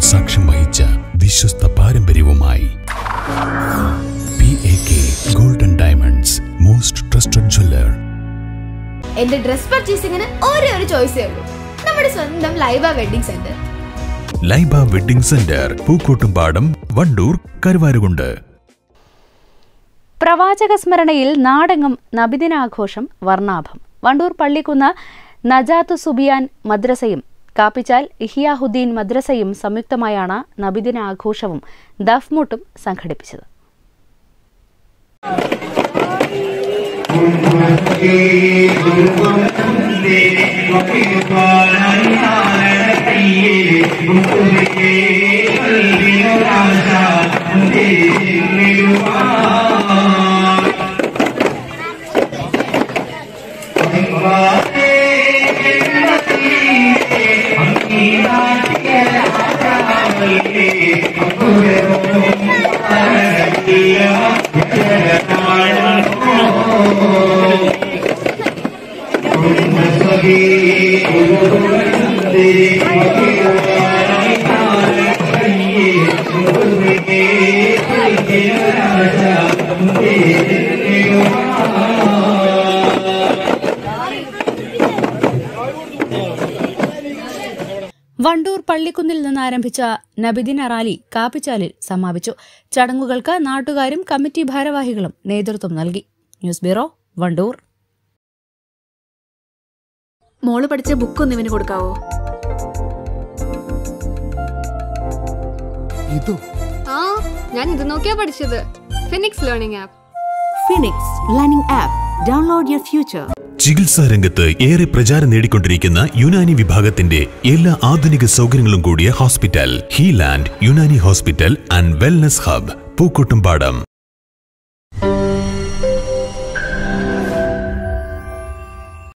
സാക്ഷ്യം വഹിച്ച വിശ്വസ്ത പാരമ്പര്യവുമായി P A K golden diamonds most trusted jeweller എന്റെ ഡ്രസ് പർച്ചേസിംഗിന് ഒരേ ഒരു ചോയ്സേ ഉള്ളൂ നമ്മുടെ സ്വന്തം Laiba wedding centre Laiba wedding centre Pookkottumpadam Wandoor Karuvarakundu പ്രവാചക സ്മരണയിൽ നാടെങ്ങും നബിദിനാഘോഷം വർണ്ണാഭം വണ്ടൂർ പള്ളിക്കുന്ന് നജാത്തു സുബിയാൻ മദ്രസയും കാപ്പിച്ചാൽ ഇഹിയാഹുദ്ദീൻ മദ്രസയും സംയുക്തമായാണ് നബിദിനാഘോഷവും ദഫ്മുട്ടും സംഘടിപ്പിച്ചത് വണ്ടൂർ പള്ളിക്കുന്നിൽ നിന്ന് ആരംഭിച്ച നബിദിന റാലി കാപ്പിച്ചാലിൽ സമാപിച്ചു ചടങ്ങുകൾക്ക് നാട്ടുകാരും കമ്മിറ്റി ഭാരവാഹികളും നേതൃത്വം നൽകി ന്യൂസ് ബ്യൂറോ വണ്ടൂർ മോള് പഠിച്ച ബുക്ക് ഒന്ന് ഇവന് കൊടുക്കാവോ ഇതോ ആ ഞാൻ ഇത് നോക്കിയാ പഠിച്ചത് Phoenix learning app Phoenix learning app download your future ചികിത്സാ രംഗത്ത് ഏറെ പ്രചാരം നേടിക്കൊണ്ടിരിക്കുന്ന യുനാനി വിഭാഗത്തിന്റെ എല്ലാ ആധുനിക സൗകര്യങ്ങളും കൂടിയ hospital Healand Unani hospital and wellness hub Pookkottumpadam